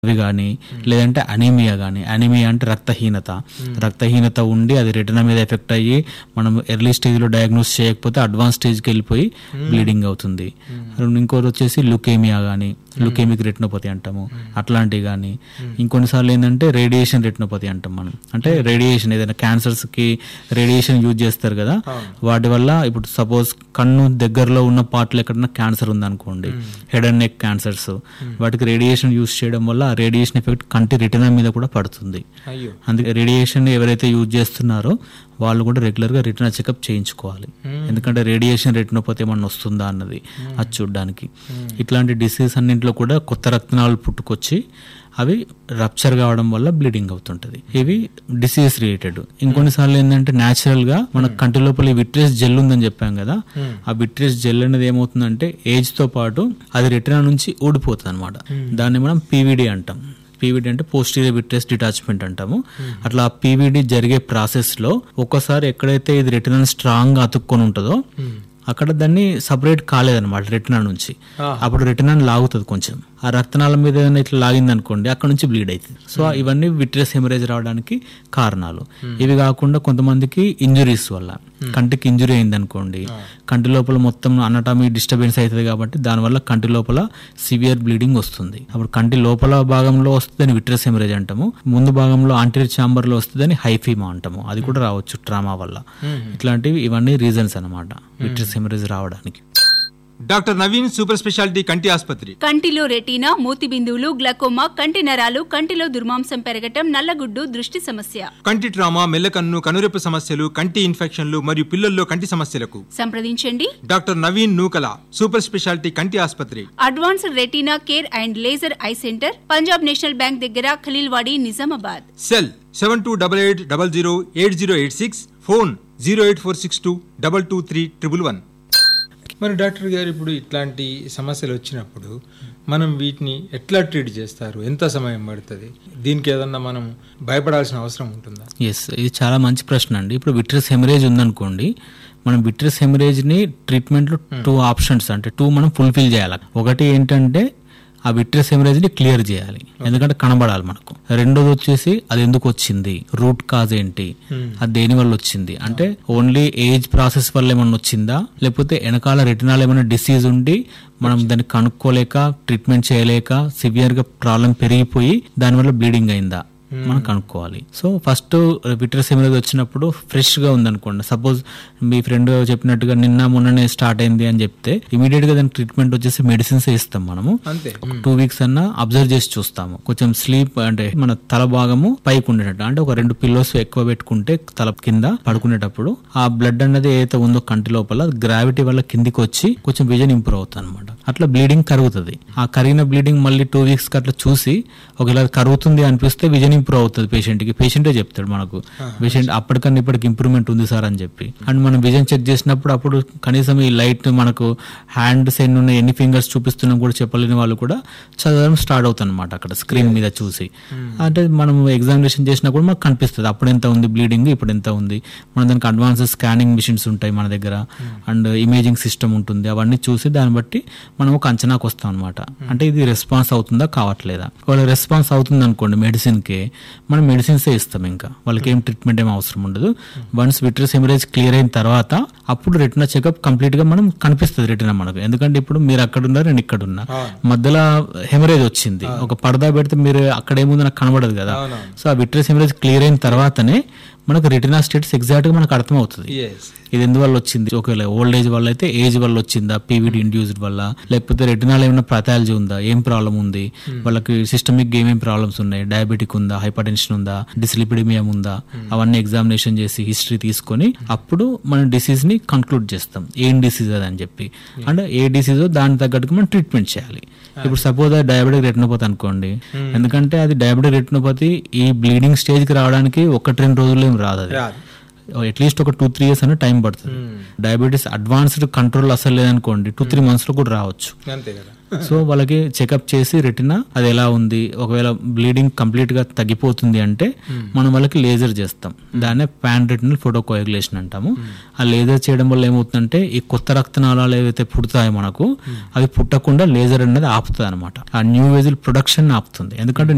అవి కానీ లేదంటే అనీమియా కానీ అనీమియా అంటే రక్తహీనత రక్తహీనత ఉండి అది రెటినా మీద ఎఫెక్ట్ అయ్యి మనం ఎర్లీ స్టేజ్లో డయాగ్నోస్ చేయకపోతే అడ్వాన్స్ స్టేజ్కి వెళ్ళిపోయి బ్లీడింగ్ అవుతుంది ఇంకోటి వచ్చేసి లుకేమియా కానీ లుకేమిక్ రెటినోపతి అంటాము అట్లాంటివి కానీ ఇంకొన్నిసార్లు ఏంటంటే రేడియేషన్ రెటినోపతి అంటాం మనం అంటే రేడియేషన్ ఏదైనా క్యాన్సర్స్ కి రేడియేషన్ యూజ్ చేస్తారు కదా వాటి వల్ల ఇప్పుడు సపోజ్ కన్ను దగ్గరలో ఉన్న పార్ట్లు ఎక్కడన్నా క్యాన్సర్ ఉందనుకోండి హెడ్ అండ్ నెక్ క్యాన్సర్స్ వాటికి రేడియేషన్ యూజ్ చేయడం వల్ల ఆ రేడియేషన్ ఎఫెక్ట్ కంటి రెటినా మీద కూడా పడుతుంది అయ్యో అందుకే రేడియేషన్ ఎవరైతే యూజ్ చేస్తున్నారో వాళ్ళు కూడా రెగ్యులర్ గా రెటినా చెకప్ చేయించుకోవాలి ఎందుకంటే రేడియేషన్ రెటినోపతి ఏమన్నా వస్తుందా అన్నది అది చూడడానికి ఇట్లాంటి డిసీజ్ అన్నింటిలో కూడా కొత్త రక్తనాళాలు పుట్టుకొచ్చి అవి రప్చర్ కావడం వల్ల బ్లీడింగ్ అవుతుంటది ఇవి డిసీజ్ రిలేటెడ్ ఇంకొన్నిసార్లు ఏంటంటే న్యాచురల్ గా మన కంటి లోపల ఈ విట్రెస్ జెల్ ఉందని చెప్పాం కదా ఆ విట్రెస్ జెల్ అనేది ఏమవుతుందంటే ఏజ్ తో పాటు అది రెటినా నుంచి ఊడిపోతుంది అనమాట దాన్ని మనం పీవీడి అంటాం పీవీడీ అంటే పోస్టీరియర్ విట్రెస్ డిటాచ్మెంట్ అంటాము అట్లా పీవీడీ జరిగే ప్రాసెస్ లో ఒక్కసారి ఎక్కడైతే ఇది రెటినా స్ట్రాంగ్ గా అతుక్కొని ఉంటుందో అక్కడ దాన్ని సపరేట్ కాలేదన్నమాట రెటినా నుంచి అప్పుడు రెటినా లాగుతుంది కొంచెం ఆ రక్తనాళం మీద ఏదైనా ఇట్లా లాగింది అనుకోండి అక్కడ నుంచి బ్లీడ్ అవుతుంది సో ఇవన్నీ విట్రెస్ హెమరేజ్ రావడానికి కారణాలు ఇవి కాకుండా కొంతమందికి ఇంజురీస్ వల్ల కంటికి ఇంజురీ అయింది అనుకోండి కంటి లోపల మొత్తం అనటామీ డిస్టర్బెన్స్ అవుతుంది కాబట్టి దానివల్ల కంటి లోపల సివియర్ బ్లీడింగ్ వస్తుంది అప్పుడు కంటి లోపల భాగంలో వస్తుందని విట్రెస్ హెమరేజ్ అంటాము ముందు భాగంలో ఆంటీరియర్ ఛాంబర్ లో వస్తుందని హైఫీమా అంటాము అది కూడా రావచ్చు ట్రామా వల్ల ఇట్లాంటివి ఇవన్నీ రీజన్స్ అన్నమాట విట్రెస్ హెమరేజ్ రావడానికి డాక్టర్ నవీన్ సూపర్ స్పెషాలిటీ కంటి ఆసుపత్రి కంటిలో రెటీనా మూతి బిందువులు గ్లకోమా కంటి నరాలు కంటిలో దుర్మాంసం పెరగటం నల్లగుడ్డు దృష్టి సమస్య కంటి ట్రామా మెల్లకన్ను కనురెప్పు సమస్యలు కంటి ఇన్ఫెక్షన్లు మరియు పిల్లల్లో కంటి సమస్యలకు సంప్రదించండి doctor Naveen Nukala super speciality కంటి ఆసుపత్రి advanced retina care and laser eye centre Punjab National Bank దగ్గర Khaleelwadi Nizamabad cell seven two double eight double zero eight zero eight six phone zero eight four six two double two three triple one మరి doctor గారు ఇప్పుడు ఇట్లాంటి సమస్యలు వచ్చినప్పుడు మనం వీటిని ఎట్లా ట్రీట్ చేస్తారు ఎంత సమయం పడుతుంది దీనికి ఏదన్నా మనం భయపడాల్సిన అవసరం ఉంటుందా ఎస్ ఇది చాలా మంచి ప్రశ్న అండి ఇప్పుడు విట్రస్ హెమరేజ్ ఉందనుకోండి మనం విట్రస్ హెమరేజ్ ని ట్రీట్మెంట్ లో టూ ఆప్షన్స్ అంటే టూ మనం ఫుల్ఫిల్ చేయాలి ఒకటి ఏంటంటే ఆ విట్రస్ హెమరేజ్ ని క్లియర్ చేయాలి ఎందుకంటే కనబడాలి మనకు రెండోది వచ్చేసి అది ఎందుకు వచ్చింది రూట్ కాజ్ ఏంటి అది దేని వల్ల వచ్చింది అంటే ఓన్లీ ఏజ్ ప్రాసెస్ వల్ల ఏమన్నా వచ్చిందా లేకపోతే వెనకాల రెటినాల్ ఏమైనా డిసీజ్ ఉండి మనం దాన్ని కనుక్కోలేక ట్రీట్మెంట్ చేయలేక సివియర్ గా ప్రాబ్లం పెరిగిపోయి దానివల్ల బ్లీడింగ్ అయిందా మనం కనుక్కోవాలి సో ఫస్ట్ విట్రస్ హెమరేజ్ వచ్చినప్పుడు ఫ్రెష్ గా ఉందనుకోండి సపోజ్ మీ ఫ్రెండ్ చెప్పినట్టుగా నిన్న మొన్ననే స్టార్ట్ అయింది అని చెప్తే ఇమీడియట్ గా దానికి ట్రీట్మెంట్ వచ్చేసి మెడిసిన్స్ ఇస్తాం మనము అంతే ఒక టూ వీక్స్ అన్నా అబ్జర్వ్ చేసి చూస్తాము కొంచెం స్లీప్ అంటే మన తల భాగము పైకి ఉండేటట్టు అంటే ఒక రెండు పిల్లోస్ ఎక్కువ పెట్టుకుంటే తల కింద పడుకునేటప్పుడు ఆ బ్లడ్ అనేది ఏదైతే ఉందో కంటి లోపల గ్రావిటీ వల్ల కిందికి వచ్చి కొంచెం విజన్ ఇంప్రూవ్ అవుతుంది అనమాట అట్లా బ్లీడింగ్ కరుగుతుంది ఆ కరిగిన బ్లీడింగ్ మళ్ళీ టూ వీక్స్ కి అట్లా చూసి ఒకవేళ కరుగుతుంది అనిపిస్తే విజన్ ఇంప్రూవ్ అవుతుంది పేషెంట్ కి పేషెంటే చెప్తాడు మనకు పేషెంట్ అప్పటికన్నా ఇప్పటికి ఇంప్రూవ్మెంట్ ఉంది సార్ అని చెప్పి అండ్ మనం విజన్ చెక్ చేసినప్పుడు అప్పుడు కనీసం ఈ లైట్ మనకు హ్యాండ్ సైడ్ ఉన్న ఎన్ని ఫింగర్స్ చూపిస్తున్నాం కూడా చెప్పలేని వాళ్ళు కూడా చదవడం స్టార్ట్ అవుతుంది అనమాట అక్కడ స్క్రీన్ మీద చూసి అంటే మనం ఎగ్జామినేషన్ చేసినప్పుడు మనకు కనిపిస్తుంది అప్పుడు ఎంత ఉంది బ్లీడింగ్ ఇప్పుడు ఎంత ఉంది మన దానికి అడ్వాన్స్ స్కానింగ్ మిషన్స్ ఉంటాయి మన దగ్గర అండ్ ఇమేజింగ్ సిస్టమ్ ఉంటుంది అవన్నీ చూసి దాన్ని బట్టి మనం ఒక అంచనాకు వస్తాం అనమాట అంటే ఇది రెస్పాన్స్ అవుతుందా కావట్లేదా ఒకవేళ రెస్పాన్స్ అవుతుంది అనుకోండి మెడిసిన్ కి మనం మెడిసిన్స్ ఇస్తాం ఇంకా వాళ్ళకి ఏం ట్రీట్మెంట్ ఏం అవసరం ఉండదు వన్స్ విట్రస్ హెమరేజ్ క్లియర్ అయిన తర్వాత అప్పుడు రెటినా చెకప్ కంప్లీట్ గా మనం కనిపిస్తుంది రెటినా మనకు ఎందుకంటే ఇప్పుడు మీరు అక్కడ ఉన్నారు నేను ఇక్కడ ఉన్నా మధ్యలో హెమరేజ్ వచ్చింది ఒక పరదా పెడితే మీరు అక్కడ ఏముంది నాకు కనబడదు కదా సో ఆ విట్రస్ హెమరేజ్ క్లియర్ అయిన తర్వాతనే మనకు రెటినా స్టేటస్ ఎగ్జాక్ట్ గా మనకు అర్థమవుతుంది ఎస్ ఇది ఎందువల్ల వచ్చింది ఒకవేళ ఓల్డ్ ఏజ్ వల్ల అయితే ఏజ్ వల్ల వచ్చిందా పీవీడి ఇండ్యూస్డ్ వల్ల లేకపోతే రెటినాల్ ఏమైనా ప్రతాలజీ ఉందా ఏం ప్రాబ్లం ఉంది వాళ్ళకి సిస్టమిక్ ఏమేం ప్రాబ్లమ్స్ ఉన్నాయి డయాబెటిక్ ఉందా హైపర్ టెన్షన్ ఉందా డిస్లిపిడిమియం ఉందా అవన్నీ ఎగ్జామినేషన్ చేసి హిస్టరీ తీసుకొని అప్పుడు మనం డిసీజ్ ని కన్క్లూడ్ చేస్తాం ఏం డిసీజ్ అది అని చెప్పి అంటే ఏ డిసీజో దాని తగ్గట్టుగా మనం ట్రీట్మెంట్ చేయాలి ఇప్పుడు సపోజ్ అది డయాబెటిక్ రెటినోపతి అనుకోండి ఎందుకంటే అది డయాబెటిక్ రెటినోపతి ఈ బ్లీడింగ్ స్టేజ్ కి రావడానికి ఒకటి రెండు రోజుల్లో ఏం రాదు అది రాదు అట్లీస్ట్ ఒక టూ త్రీ ఇయర్స్ అనే టైం పడుతుంది డయాబెటీస్ అడ్వాన్స్డ్ కంట్రోల్ అసలు లేదనుకోండి టూ త్రీ మంత్స్ లో కూడా రావచ్చు అంతే కదా సో వాళ్ళకి చెకప్ చేసి రెటినా అది ఎలా ఉంది ఒకవేళ బ్లీడింగ్ కంప్లీట్ గా తగ్గిపోతుంది అంటే మనం వాళ్ళకి లేజర్ చేస్తాం దాన్నే పాన్ రెటినల్ ఫోటోకోయాగులేషన్ అంటాము ఆ లేజర్ చేయడం వల్ల ఏమవుతుందంటే ఈ కొత్త రక్తనాళాలు ఏవైతే పుడతాయో మనకు అవి పుట్టకుండా లేజర్ అనేది ఆపుతుంది అనమాట ఆ న్యూ వెజిల్ ప్రొడక్షన్ ఆపుతుంది ఎందుకంటే